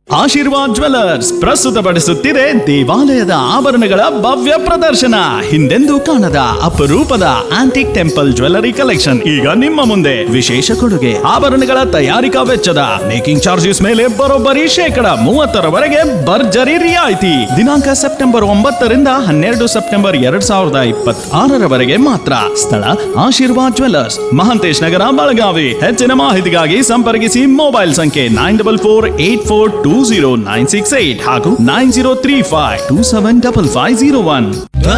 Aashirvaad jewellers ಪ್ರಸ್ತುತಪಡಿಸುತ್ತಿದೆ ದೇವಾಲಯದ ಆಭರಣಗಳ ಭವ್ಯ ಪ್ರದರ್ಶನ ಹಿಂದೆಂದೂ ಕಾಣದ ಅಪರೂಪದ ಆಂಟಿಕ್ ಟೆಂಪಲ್ ಜ್ವೆಲ್ಲರಿ ಕಲೆಕ್ಷನ್ ಈಗ ನಿಮ್ಮ ಮುಂದೆ ವಿಶೇಷ ಕೊಡುಗೆ ಆಭರಣಗಳ ತಯಾರಿಕಾ ವೆಚ್ಚದ ಮೇಕಿಂಗ್ ಚಾರ್ಜಸ್ ಮೇಲೆ ಬರೋಬ್ಬರಿ ಶೇಕಡ ಮೂವತ್ತರವರೆಗೆ ಭರ್ಜರಿ ರಿಯಾಯಿತಿ ದಿನಾಂಕ ಸೆಪ್ಟೆಂಬರ್ ಒಂಬತ್ತರಿಂದ ಹನ್ನೆರಡು ಸೆಪ್ಟೆಂಬರ್ ಎರಡ್ ಸಾವಿರದ ಇಪ್ಪತ್ತಾರರವರೆಗೆ ಮಾತ್ರ ಸ್ಥಳ ಆಶೀರ್ವಾದ್ ಜ್ವೆಲ್ಲರ್ಸ್ ಮಹಂತೇಶ್ ನಗರ ಬೆಳಗಾವಿ ಹೆಚ್ಚಿನ ಮಾಹಿತಿಗಾಗಿ ಸಂಪರ್ಕಿಸಿ ಮೊಬೈಲ್ ಸಂಖ್ಯೆ nine double four eight four two zero nine six eight ಹಾಗೂ nine zero three five two seven double five zero one